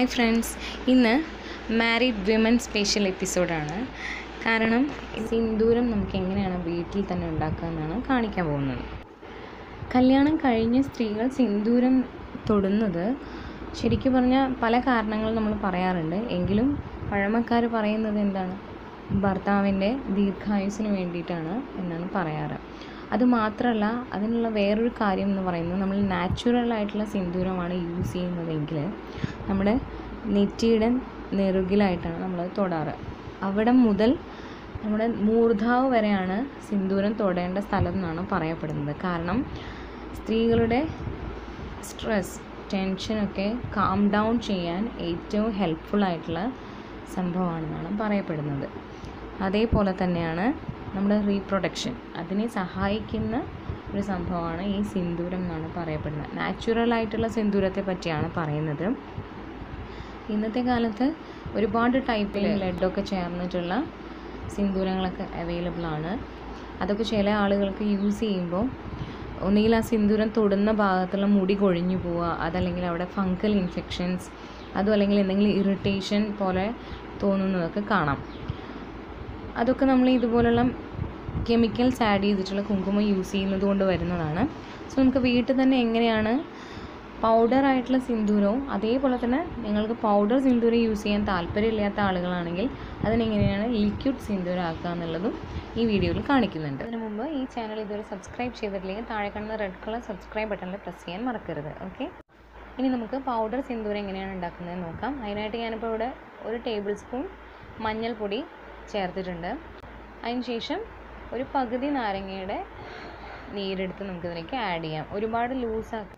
hi friends ഇന്ന് married women special എപ്പിസോഡാണ് കാരണം സിന്ദൂരം നമുക്ക് എങ്ങനെയാണ് വീട്ടിൽ തന്നെ ഉണ്ടാക്കുക എന്നാണ് കാണിക്കാൻ പോകുന്നത് കല്യാണം കഴിഞ്ഞ സ്ത്രീകൾ സിന്ദൂരം തൊടുന്നത് ശരിക്കും പറഞ്ഞാൽ പല കാരണങ്ങൾ നമ്മൾ പറയാറുണ്ട് എങ്കിലും പഴമക്കാർ പറയുന്നത് എന്താണ് ഭർത്താവിൻ്റെ ദീർഘായുസിന് വേണ്ടിയിട്ടാണ് എന്നാണ് പറയാറ് അത് മാത്രമല്ല അതിനുള്ള വേറൊരു കാര്യം എന്ന് പറയുന്നത് നമ്മൾ നാച്ചുറൽ ആയിട്ടുള്ള സിന്ദൂരമാണ് യൂസ് ചെയ്യുന്നതെങ്കിൽ നമ്മുടെ നെറ്റിയുടെ നെറുകിലായിട്ടാണ് നമ്മൾ തൊടാറ് അവിടെ മുതൽ നമ്മുടെ മൂർധാവ് വരെയാണ് സിന്ദൂരം തൊടേണ്ട സ്ഥലം എന്നാണ് പറയപ്പെടുന്നത് കാരണം സ്ത്രീകളുടെ സ്ട്രെസ് ടെൻഷനൊക്കെ കാം ഡൗൺ ചെയ്യാൻ ഏറ്റവും ഹെൽപ്ഫുൾ ആയിട്ടുള്ള സംഭവമാണെന്നാണ് പറയപ്പെടുന്നത് അതേപോലെ തന്നെയാണ് നമ്മുടെ റീപ്രൊഡക്ഷൻ അതിനെ സഹായിക്കുന്ന ഒരു സംഭവമാണ് ഈ സിന്ദൂരം എന്നാണ് പറയപ്പെടുന്നത് നാച്ചുറൽ ആയിട്ടുള്ള സിന്ദൂരത്തെ പറ്റിയാണ് പറയുന്നത് ഇന്നത്തെ കാലത്ത് ഒരുപാട് ടൈപ്പിൽ ലെഡൊക്കെ ചേർന്നിട്ടുള്ള സിന്ദൂരങ്ങളൊക്കെ അവൈലബിൾ ആണ് അതൊക്കെ ചില ആളുകൾക്ക് യൂസ് ചെയ്യുമ്പോൾ ഒന്നുകിൽ ആ സിന്ദൂരം തൊടുന്ന ഭാഗത്തുള്ള മുടി കൊഴിഞ്ഞു പോവുക അതല്ലെങ്കിൽ അവിടെ ഫംഗൽ ഇൻഫെക്ഷൻസ് അതും അല്ലെങ്കിൽ എന്തെങ്കിലും ഇറിറ്റേഷൻ പോലെ തോന്നുന്നതൊക്കെ കാണാം അതൊക്കെ നമ്മൾ ഇതുപോലുള്ള കെമിക്കൽസ് ആഡ് ചെയ്തിട്ടുള്ള കുങ്കുമം യൂസ് ചെയ്യുന്നത് കൊണ്ട് വരുന്നതാണ് സോ നമുക്ക് വീട്ടിൽ തന്നെ എങ്ങനെയാണ് പൗഡർ ആയിട്ടുള്ള സിന്ദൂരവും അതേപോലെ തന്നെ നിങ്ങൾക്ക് പൗഡർ സിന്ദൂരം യൂസ് ചെയ്യാൻ താല്പര്യമില്ലാത്ത ആളുകളാണെങ്കിൽ അതിനെങ്ങനെയാണ് ലിക്വിഡ് സിന്ദൂരം ആക്കുക എന്നുള്ളതും ഈ വീഡിയോയിൽ കാണിക്കുന്നുണ്ട് അതിന് മുമ്പ് ഈ ചാനൽ ഇതുവരെ സബ്സ്ക്രൈബ് ചെയ്തിട്ടില്ലെങ്കിൽ താഴെ കാണുന്ന റെഡ് കളർ സബ്സ്ക്രൈബ് ബട്ടണിൽ പ്രസ് ചെയ്യാൻ മറക്കരുത് ഓക്കെ ഇനി നമുക്ക് പൗഡർ സിന്ദൂരം എങ്ങനെയാണ് ഉണ്ടാക്കുന്നത് നോക്കാം അതിനായിട്ട് ഞാനിപ്പോൾ ഇവിടെ ഒരു ടേബിൾ സ്പൂൺ മഞ്ഞൾപ്പൊടി ചേർത്തിട്ടുണ്ട് അതിന് ശേഷം ഒരു പകുതി നാരങ്ങയുടെ നീരെടുത്ത് നമുക്കിതിലേക്ക് ആഡ് ചെയ്യാം ഒരുപാട് ലൂസാക്കി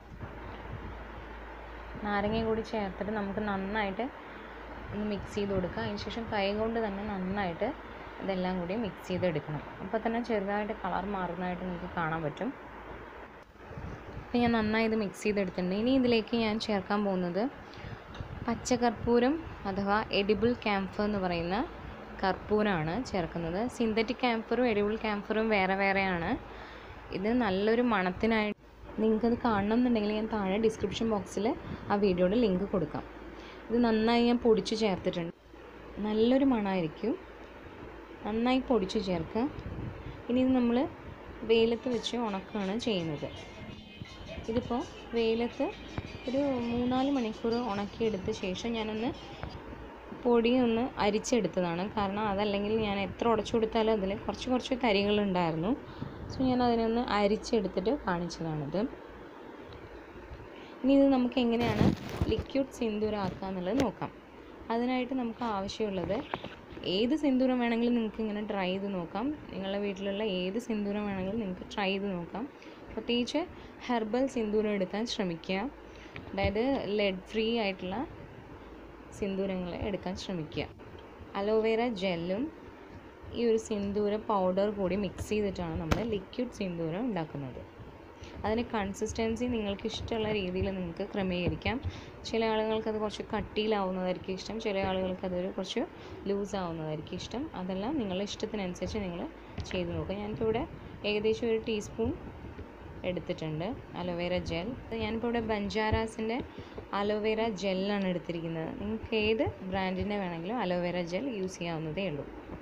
നാരങ്ങ കൂടി ചേർത്തിട്ട് നമുക്ക് നന്നായിട്ട് ഒന്ന് മിക്സ് ചെയ്ത് കൊടുക്കുക അതിന് ശേഷം കൈ കൊണ്ട് തന്നെ നന്നായിട്ട് ഇതെല്ലാം കൂടി മിക്സ് ചെയ്തെടുക്കണം അപ്പോൾ തന്നെ ചെറുതായിട്ട് കളർ മാറുന്നതായിട്ട് നിങ്ങൾക്ക് കാണാൻ പറ്റും അപ്പോൾ ഞാൻ നന്നായി ഇത് മിക്സ് ചെയ്തെടുത്തിട്ടുണ്ട് ഇനി ഇതിലേക്ക് ഞാൻ ചേർക്കാൻ പോകുന്നത് പച്ചകർപ്പൂരം അഥവാ എഡിബിൾ ക്യാംഫർ എന്ന് പറയുന്ന കർപ്പൂരമാണ് ചേർക്കുന്നത് സിന്തറ്റിക് ക്യാംഫറും എഡിബിൾ ക്യാംഫറും വേറെ വേറെയാണ് ഇത് നല്ലൊരു മണത്തിനായിട്ട് നിങ്ങൾക്കത് കാണണം എന്നുണ്ടെങ്കിൽ ഞാൻ താഴെ ഡിസ്ക്രിപ്ഷൻ ബോക്സിൽ ആ വീഡിയോയുടെ ലിങ്ക് കൊടുക്കാം ഇത് നന്നായി ഞാൻ പൊടിച്ച് ചേർത്തിട്ടുണ്ട് നല്ലൊരു മണമായിരിക്കും നന്നായി പൊടിച്ച് ചേർക്കുക ഇനി ഇത് നമ്മൾ വെയിലത്ത് വെച്ച് ഉണക്കുകയാണ് ചെയ്യുന്നത് ഇതിപ്പോൾ വെയിലത്ത് ഒരു മൂന്നാല് മണിക്കൂർ ഉണക്കിയെടുത്ത ശേഷം ഞാനൊന്ന് പൊടി ഒന്ന് അരിച്ചെടുത്തതാണ് കാരണം അതല്ലെങ്കിൽ ഞാൻ എത്ര ഉടച്ചു കൊടുത്താലും അതിൽ കുറച്ച് കുറച്ച് തരികളുണ്ടായിരുന്നു സോ ഞാൻ അതിനൊന്ന് അരിച്ചെടുത്തിട്ട് കാണിച്ചതാണിത് ഇനി ഇത് നമുക്ക് എങ്ങനെയാണ് ലിക്വിഡ് സിന്ദൂരം ആക്കുക എന്നുള്ളത് നോക്കാം അതിനായിട്ട് നമുക്ക് ആവശ്യമുള്ളത് ഏത് സിന്ദൂരം വേണമെങ്കിലും നിങ്ങൾക്ക് ഇങ്ങനെ ട്രൈ ചെയ്ത് നോക്കാം നിങ്ങളുടെ വീട്ടിലുള്ള ഏത് സിന്ദൂരം വേണമെങ്കിലും നിങ്ങൾക്ക് ട്രൈ ചെയ്ത് നോക്കാം പ്രത്യേകിച്ച് ഹെർബൽ സിന്ദൂരം എടുക്കാൻ ശ്രമിക്കുക അതായത് ലെഡ് ഫ്രീ ആയിട്ടുള്ള സിന്ദൂരങ്ങൾ എടുക്കാൻ ശ്രമിക്കുക അലോവേര ജെല്ലും ഈ ഒരു സിന്ദൂര പൗഡർ കൂടി മിക്സ് ചെയ്തിട്ടാണ് നമ്മൾ ലിക്വിഡ് സിന്ദൂരം ഉണ്ടാക്കുന്നത് അതിന് കൺസിസ്റ്റൻസി നിങ്ങൾക്ക് ഇഷ്ടമുള്ള രീതിയിൽ നിങ്ങൾക്ക് ക്രമീകരിക്കാം ചില ആളുകൾക്ക് അത് കുറച്ച് കട്ടിയിലാവുന്നതായിരിക്കും ഇഷ്ടം ചില ആളുകൾക്ക് അതൊരു കുറച്ച് ലൂസ് ആവുന്നതായിരിക്കും ഇഷ്ടം അതെല്ലാം നിങ്ങളുടെ ഇഷ്ടത്തിനനുസരിച്ച് നിങ്ങൾ ചെയ്ത് നോക്കുക ഞാനിപ്പോൾ ഇവിടെ ഏകദേശം ഒരു ടീസ്പൂൺ എടുത്തിട്ടുണ്ട് അലോവേര ജെൽ ഞാനിപ്പോൾ ഇവിടെ ബഞ്ചാരാസിൻ്റെ അലോവേര ജെല്ലാണ് എടുത്തിരിക്കുന്നത് നിങ്ങൾക്ക് ഏത് ബ്രാൻഡിൻ്റെ വേണമെങ്കിലും അലോവേര ജെൽ യൂസ് ചെയ്യാവുന്നതേ ഉള്ളൂ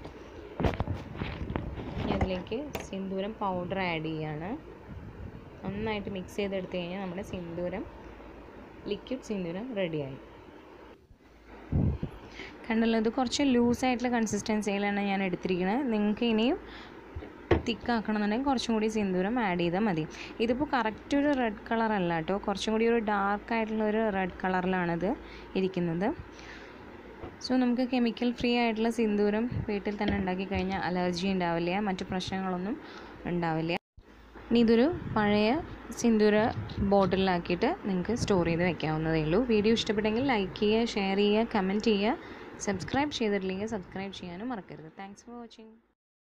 ഇനി അതിലേക്ക് സിന്ദൂരം പൗഡർ ആഡ് ചെയ്യാണ് നന്നായിട്ട് മിക്സ് ചെയ്തെടുത്ത് കഴിഞ്ഞാൽ നമ്മുടെ സിന്ദൂരം ലിക്വിഡ് സിന്ദൂരം റെഡിയായി കണ്ടല്ലോ ഇത് കുറച്ച് ലൂസായിട്ടുള്ള കൺസിസ്റ്റൻസിയിലാണ് ഞാൻ എടുത്തിരിക്കുന്നത് നിങ്ങൾക്ക് ഇനിയും തിക്കാക്കണം എന്നുണ്ടെങ്കിൽ കുറച്ചും കൂടി സിന്ദൂരം ആഡ് ചെയ്താൽ മതി ഇതിപ്പോൾ കറക്റ്റ് ഒരു റെഡ് കളർ അല്ല കേട്ടോ കുറച്ചും കൂടി ഒരു ഡാർക്ക് ആയിട്ടുള്ള ഒരു റെഡ് കളറിലാണിത് ഇരിക്കുന്നത് സോ നമുക്ക് കെമിക്കൽ ഫ്രീ ആയിട്ടുള്ള സിന്ദൂരം വീട്ടിൽ തന്നെ ഉണ്ടാക്കി കഴിഞ്ഞാൽ അലർജി ഉണ്ടാവില്ല മറ്റു പ്രശ്നങ്ങളൊന്നും ഉണ്ടാവില്ല ഇനി ഇതൊരു പഴയ സിന്ദൂര ബോട്ടിലാക്കിയിട്ട് നിങ്ങൾക്ക് സ്റ്റോർ ചെയ്ത് വെക്കാവുന്നതേ ഉള്ളൂ വീഡിയോ ഇഷ്ടപ്പെട്ടെങ്കിൽ ലൈക്ക് ചെയ്യുക ഷെയർ ചെയ്യുക കമൻറ്റ് ചെയ്യുക സബ്സ്ക്രൈബ് ചെയ്തിട്ടില്ലെങ്കിൽ സബ്സ്ക്രൈബ് ചെയ്യാനും മറക്കരുത് താങ്ക്സ് ഫോർ വാച്ചിങ്